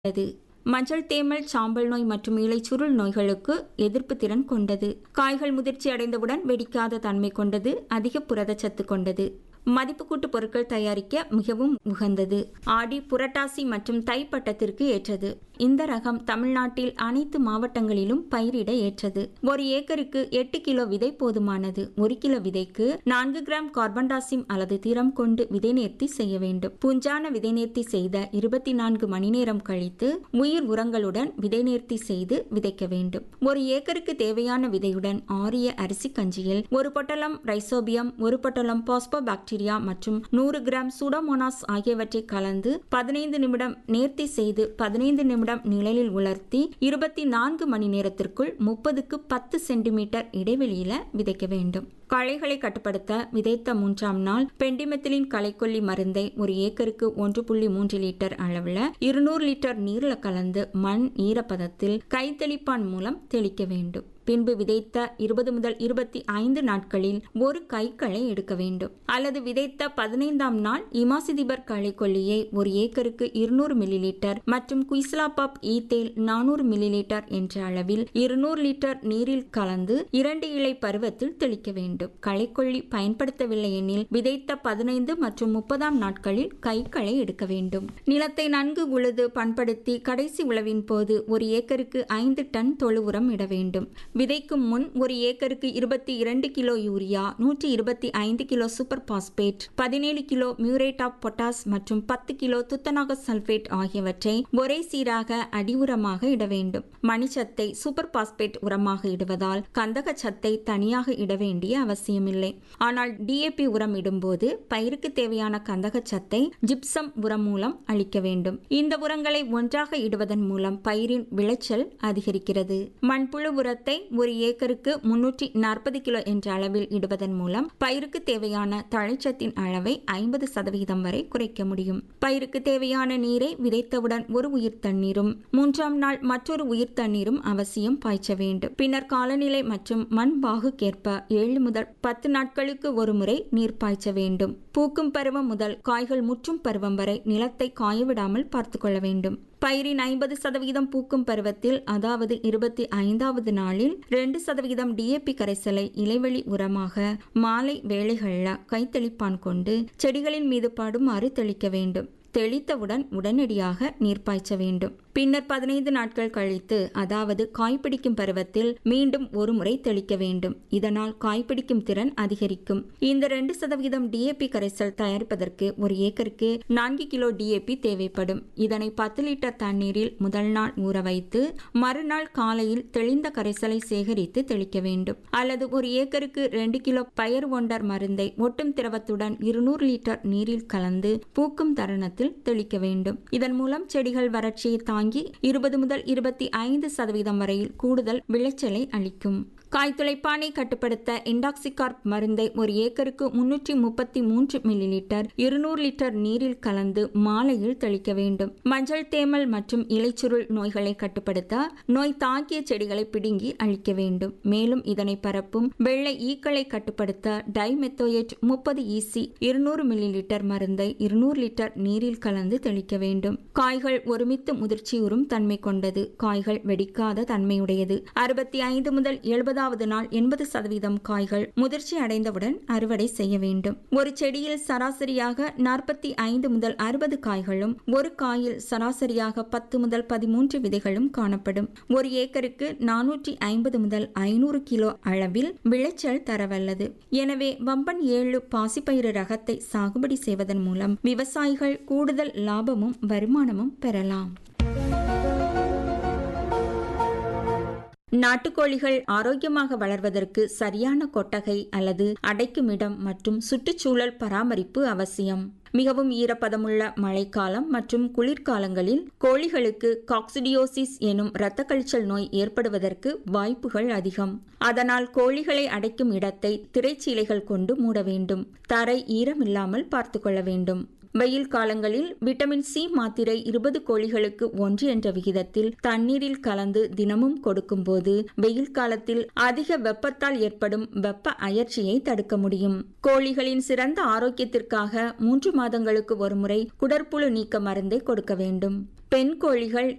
உள்ளது மஞ்சள் தேமல் சாம்பல் நோய் மற்றும் இலைச்சுருள் நோய்களுக்கு எதிர்ப்பு திறன் கொண்டது காய்கள் முதிர்ச்சி அடைந்தவுடன் வெடிக்காத தன்மை கொண்டது அதிக புரதச்சத்து கொண்டது மதிப்பு கூட்டு பொருட்கள் தயாரிக்க மிகவும் உகந்தது ஆடி புரட்டாசி மற்றும் தை பட்டத்திற்கு ஏற்றது இந்த ரகம் தமிழ்நாட்டில் அனைத்து மாவட்டங்களிலும் பயிரிட ஏற்றது ஒரு ஏக்கருக்கு எட்டு கிலோ விதை போதுமானது ஒரு கிலோ விதைக்கு நான்கு கிராம் கார்பன்டாசிம் அல்லது திரம் கொண்டு விதை நேர்த்தி செய்ய வேண்டும் புஞ்சான விதை நேர்த்தி செய்த இருபத்தி நான்கு மணி நேரம் கழித்து உயிர் உரங்களுடன் விதை நேர்த்தி செய்து விதைக்க வேண்டும் ஒரு ஏக்கருக்கு தேவையான விதையுடன் ஆரிய அரிசி கஞ்சியில் ஒரு பொட்டலம் ரைசோபியம் ஒரு பொட்டலம் பாஸ்போ பாக்டீரியா மற்றும் நூறு கிராம் சூடோமோனாஸ் ஆகியவற்றை கலந்து பதினைந்து நிமிடம் நேர்த்தி செய்து பதினைந்து நிமிடம் நிழலில் உலர்த்தி இருபத்தி நான்கு மணி நேரத்திற்குள் முப்பதுக்கு பத்து சென்டிமீட்டர் இடைவெளியில விதைக்க வேண்டும் களைகளை கட்டுப்படுத்த விதைத்த மூன்றாம் நாள் பெண்டிமெத்திலின் களைக்கொல்லி மருந்தை ஒரு ஏக்கருக்கு ஒன்று புள்ளி மூன்று லிட்டர் அளவில் இருநூறு லிட்டர் நீரில் கலந்து மண் ஈரப்பதத்தில் கைத்தெளிப்பான் மூலம் தெளிக்க வேண்டும் பின்பு விதைத்த இருபது முதல் இருபத்தி ஐந்து நாட்களில் ஒரு கைக்களை எடுக்க வேண்டும் அல்லது விதைத்த பதினைந்தாம் நாள் இமாசிதிபர் களைக்கொல்லியை ஒரு ஏக்கருக்கு இருநூறு மில்லி லிட்டர் மற்றும் குயிஸ்லாபாப் ஈத்தேல் நானூறு மில்லி லிட்டர் என்ற அளவில் இருநூறு லிட்டர் நீரில் கலந்து இரண்டு இலை பருவத்தில் தெளிக்க வேண்டும் களைக்கொல்லி பயன்படுத்தவில்லை எனில் விதைத்த பதினைந்து மற்றும் முப்பதாம் நாட்களில் கைக்களை எடுக்க வேண்டும் நிலத்தை நன்கு உழுது பண்படுத்தி கடைசி உழவின் போது ஒரு ஏக்கருக்கு ஐந்து டன் தொழு உரம் இட வேண்டும் விதைக்கும் முன் ஒரு ஏக்கருக்கு இருபத்தி இரண்டு கிலோ யூரியா நூற்றி இருபத்தி ஐந்து கிலோ சூப்பர் பாஸ்பேட் பதினேழு கிலோ மியூரேட் ஆஃப் பொட்டாஸ் மற்றும் பத்து கிலோ துத்தநாக சல்பேட் ஆகியவற்றை ஒரே சீராக அடி உரமாக இட வேண்டும் மணிச்சத்தை சூப்பர் பாஸ்பேட் உரமாக இடுவதால் கந்தக சத்தை தனியாக இட வேண்டிய அவசியமில்லை ஆனால் டிஏபி உரம் இடும்போது பயிருக்கு தேவையான கந்தக சத்தை ஜிப்சம் உரம் மூலம் அளிக்க வேண்டும் இந்த உரங்களை ஒன்றாக இடுவதன் மூலம் பயிரின் விளைச்சல் அதிகரிக்கிறது மண்புழு உரத்தை ஒரு ஏக்கருக்கு முன்னூற்றி நாற்பது கிலோ என்ற அளவில் இடுவதன் மூலம் பயிருக்கு தேவையான தழைச்சத்தின் அளவை ஐம்பது சதவிகிதம் வரை குறைக்க முடியும் பயிருக்கு தேவையான நீரை விதைத்தவுடன் ஒரு உயிர் தண்ணீரும் மூன்றாம் நாள் மற்றொரு உயிர் தண்ணீரும் அவசியம் பாய்ச்ச வேண்டும் பின்னர் காலநிலை மற்றும் மண் பாகுக்கேற்ப ஏழு முதல் பத்து நாட்களுக்கு ஒரு முறை நீர் பாய்ச்ச வேண்டும் பூக்கும் பருவம் முதல் காய்கள் முற்றும் பருவம் வரை நிலத்தை காயவிடாமல் பார்த்து கொள்ள வேண்டும் பயிரின் ஐம்பது சதவிகிதம் பூக்கும் பருவத்தில் அதாவது இருபத்தி ஐந்தாவது நாளில் ரெண்டு சதவிகிதம் டிஏபி கரைசலை இலைவெளி உரமாக மாலை வேளைகளில் கைத்தெளிப்பான் கொண்டு செடிகளின் மீது படுமாறு தெளிக்க வேண்டும் தெளித்தவுடன் உடனடியாக நீர் பாய்ச்ச வேண்டும் பின்னர் பதினைந்து நாட்கள் கழித்து அதாவது காய்பிடிக்கும் பருவத்தில் மீண்டும் ஒரு முறை தெளிக்க வேண்டும் இதனால் காய்பிடிக்கும் திறன் அதிகரிக்கும் இந்த ரெண்டு சதவீதம் டிஏபி கரைசல் தயாரிப்பதற்கு ஒரு ஏக்கருக்கு நான்கு கிலோ டிஏபி தேவைப்படும் இதனை பத்து லிட்டர் தண்ணீரில் முதல் நாள் ஊற வைத்து மறுநாள் காலையில் தெளிந்த கரைசலை சேகரித்து தெளிக்க வேண்டும் அல்லது ஒரு ஏக்கருக்கு ரெண்டு கிலோ பயர் ஒண்டர் மருந்தை ஒட்டும் திரவத்துடன் இருநூறு லிட்டர் நீரில் கலந்து பூக்கும் தருணத்தில் தெளிக்க வேண்டும் இதன் மூலம் செடிகள் வறட்சியை தாங்கி இருபது முதல் இருபத்தி ஐந்து சதவீதம் வரையில் கூடுதல் விளைச்சலை அளிக்கும் காய்த்துளைப்பானை கட்டுப்படுத்த இண்டாக்சிகார்ப் மருந்தை ஒரு ஏக்கருக்கு முன்னூற்றி முப்பத்தி மூன்று மில்லி லிட்டர் இருநூறு லிட்டர் நீரில் கலந்து மாலையில் தெளிக்க வேண்டும் மஞ்சள் தேமல் மற்றும் இலைச்சுருள் நோய்களை கட்டுப்படுத்த நோய் தாக்கிய செடிகளை பிடுங்கி அழிக்க வேண்டும் மேலும் இதனை பரப்பும் வெள்ளை ஈக்களை கட்டுப்படுத்த டைமெத்தோயேட் முப்பது ஈசி இருநூறு மில்லி லிட்டர் மருந்தை இருநூறு லிட்டர் நீரில் கலந்து தெளிக்க வேண்டும் காய்கள் ஒருமித்து முதிர்ச்சியுறும் தன்மை கொண்டது காய்கள் வெடிக்காத தன்மையுடையது அறுபத்தி ஐந்து முதல் எழுபது ஐந்தாவது நாள் எண்பது சதவீதம் காய்கள் முதிர்ச்சி அடைந்தவுடன் அறுவடை செய்ய வேண்டும் ஒரு செடியில் சராசரியாக நாற்பத்தி ஐந்து முதல் அறுபது காய்களும் ஒரு காயில் சராசரியாக பத்து முதல் பதிமூன்று விதைகளும் காணப்படும் ஒரு ஏக்கருக்கு நானூற்றி ஐம்பது முதல் ஐநூறு கிலோ அளவில் விளைச்சல் தரவல்லது எனவே வம்பன் ஏழு பாசிப்பயிறு ரகத்தை சாகுபடி செய்வதன் மூலம் விவசாயிகள் கூடுதல் லாபமும் வருமானமும் பெறலாம் நாட்டுக்கோழிகள் ஆரோக்கியமாக வளர்வதற்கு சரியான கொட்டகை அல்லது அடைக்கும் இடம் மற்றும் சுற்றுச்சூழல் பராமரிப்பு அவசியம் மிகவும் ஈரப்பதமுள்ள மழைக்காலம் மற்றும் குளிர்காலங்களில் கோழிகளுக்கு காக்சிடியோசிஸ் எனும் இரத்த கழிச்சல் நோய் ஏற்படுவதற்கு வாய்ப்புகள் அதிகம் அதனால் கோழிகளை அடைக்கும் இடத்தை திரைச்சீலைகள் கொண்டு மூட வேண்டும் தரை ஈரமில்லாமல் பார்த்து கொள்ள வேண்டும் வெயில் காலங்களில் விட்டமின் சி மாத்திரை இருபது கோழிகளுக்கு ஒன்று என்ற விகிதத்தில் தண்ணீரில் கலந்து தினமும் கொடுக்கும்போது வெயில் காலத்தில் அதிக வெப்பத்தால் ஏற்படும் வெப்ப அயற்சியை தடுக்க முடியும் கோழிகளின் சிறந்த ஆரோக்கியத்திற்காக மூன்று மாதங்களுக்கு ஒருமுறை குடற்புழு நீக்க மருந்தை கொடுக்க வேண்டும் பெண் கோழிகள்